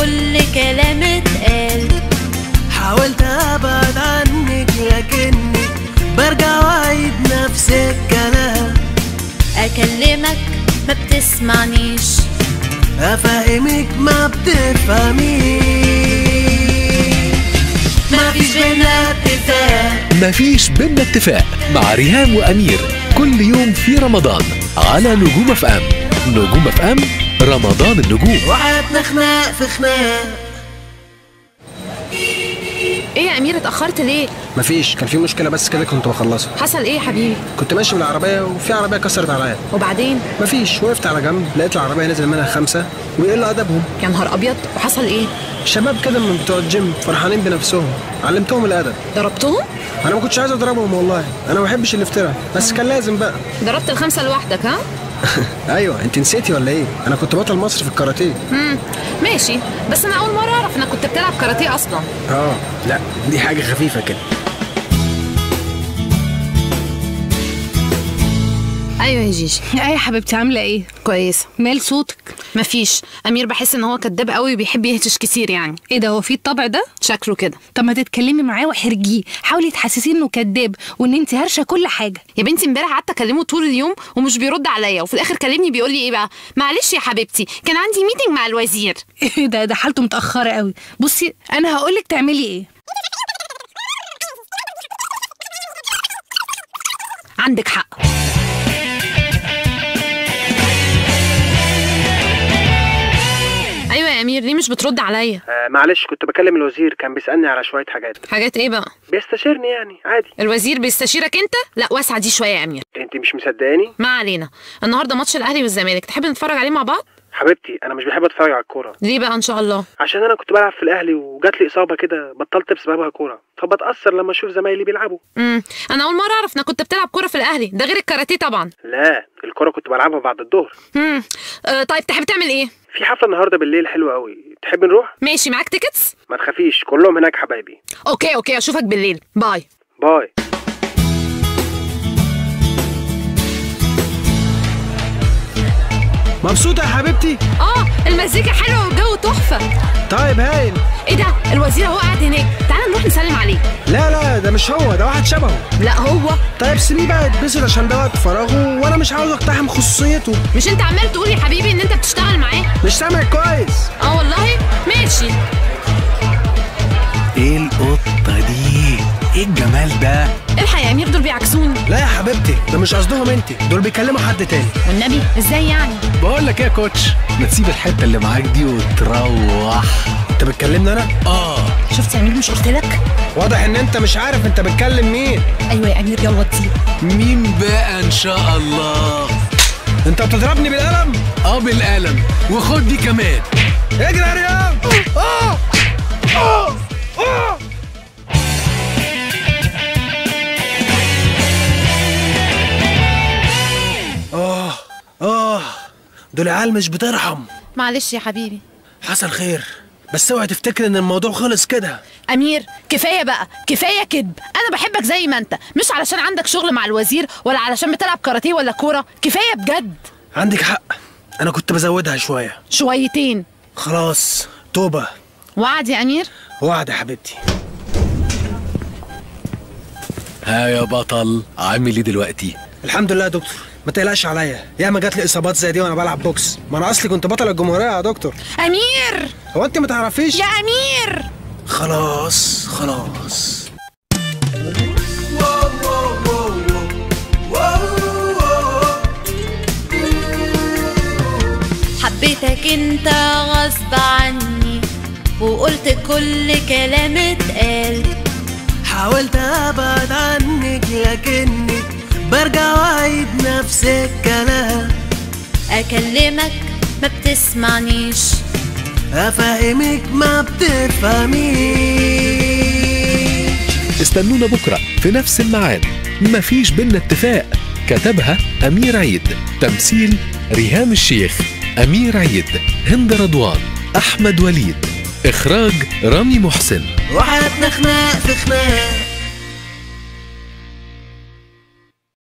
كل كلام اتقال حاولت ابعد عنك لكني برجع واعيد نفس الكلام اكلمك ما بتسمعنيش افهمك ما بتفهميش مفيش بينا اتفاق مفيش بينا اتفاق مع ريهام وأمير كل يوم في رمضان على نجوم اف ام نجوم اف ام رمضان النجوم وحياتنا خناق في خناق ايه يا امير اتاخرت ليه مفيش كان في مشكله بس كده كنت بخلصها حصل ايه يا حبيبي كنت ماشي بالعربيه وفي عربيه كسرت عليا وبعدين مفيش وقفت على جنب لقيت العربيه نزل منها خمسه ويقل ادبهم يا نهار ابيض وحصل ايه شباب كده من بتوع الجيم فرحانين بنفسهم علمتهم الادب ضربتهم انا ما كنتش عايز اضربهم والله انا ما بحبش الافتراء بس كان لازم بقى ضربت الخمسه لوحدك ها ايوه انت نسيتي ولا ايه انا كنت بطل مصر في الكاراتيه امم ماشي بس انا اول مره اعرف انك كنت بتلعب كاراتيه اصلا اه لا دي حاجه خفيفه كده ايوه يا جيجي ايه يا حبيبتي عامله ايه كويسه مال صوتك مفيش امير بحس ان هو كداب قوي وبيحب يهتش كتير يعني ايه ده هو في الطبع ده شكله كده طب ما تتكلمي معاه واحرجيه حاولي تحسسيه انه كذاب وان انت هرشه كل حاجه يا بنتي امبارح قعدت اكلمه طول اليوم ومش بيرد عليا وفي الاخر كلمني بيقول لي ايه بقى معلش يا حبيبتي كان عندي ميتنج مع الوزير ايه ده ده حالته متاخره قوي بصي انا هقولك تعملي ايه عندك حق ايوه يا امير ليه مش بترد عليا آه معلش كنت بكلم الوزير كان بيسالني على شويه حاجات حاجات ايه بقى بيستشيرني يعني عادي الوزير بيستشيرك انت لا واسعه دي شويه يا امير انت مش مصدقاني ما علينا النهارده ماتش الاهلي والزمالك تحب نتفرج عليه مع بعض حبيبتي انا مش بحب اتفرج على الكوره ليه بقى ان شاء الله عشان انا كنت بلعب في الاهلي وجات لي اصابه كده بطلت بسببها كوره فبتاثر لما اشوف زمايلي بيلعبوا امم انا اول مره اعرف انك كنت بتلعب كوره في الاهلي ده غير الكاراتيه طبعا لا الكوره كنت بلعبها بعد الظهر امم آه طيب تحب تعمل ايه في حفله النهارده بالليل حلوه قوي تحب نروح ماشي معاك تيكتس ما تخافيش كلهم هناك حبايبي اوكي اوكي اشوفك بالليل باي باي مبسوطة يا حبيبتي؟ اه المزيكا حلوه والجو تحفه طيب هايل ايه ده الوزير اهو قاعد هناك تعال نروح نسلم عليه لا لا ده مش هو ده واحد شبهه لا هو طيب سيبيه بقى يتبسط عشان ده وقت فراغه وانا مش عاوز اقتحم خصوصيته مش انت عمال تقول يا حبيبي ان انت بتشتغل معاه مش سامع كويس اه والله ماشي ايه القطة دي ايه الجمال ده الحق يا امير دول بيعكسوني لا يا حبيبتي ده مش قصدهم انت دول بيكلموا حد تاني والنبي ازاي يعني بقول لك ايه يا كوتش ما تسيب الحتة اللي معاك دي وتروح انت بتكلمني انا؟ اه شفت يا امير مش قلت لك واضح ان انت مش عارف انت بتكلم مين ايوه يا امير يلا اديله مين بقى ان شاء الله انت بتضربني بالقلم؟ اه بالقلم وخد دي كمان اجري يا ريان اه اه اه اه اه دول عيال مش بترحم معلش يا حبيبي حصل خير بس اوعي تفتكر ان الموضوع خلص كده امير كفايه بقى كفايه كذب انا بحبك زي ما انت مش علشان عندك شغل مع الوزير ولا علشان بتلعب كاراتيه ولا كوره كفايه بجد عندك حق انا كنت بزودها شويه شويتين خلاص توبه وعد يا امير وعد يا حبيبتي ها يا بطل عامل ايه دلوقتي الحمد لله يا دكتور ما تقلقش عليا ياما جات لي اصابات زي دي وانا بلعب بوكس ما انا اصلي كنت بطل الجمهوريه يا دكتور امير هو انت ما تعرفيش يا امير خلاص خلاص حبيتك انت غصب عني وقلت كل كلام اتقال حاولت ابعد عنك لكني برجع واعيد نفس الكلام اكلمك ما بتسمعنيش افهمك ما بتفهميش استنونا بكرة في نفس الميعاد مفيش بينا اتفاق كتبها أمير عيد تمثيل ريهام الشيخ أمير عيد هند رضوان أحمد وليد إخراج رامي محسن وحياتنا خناق في خناق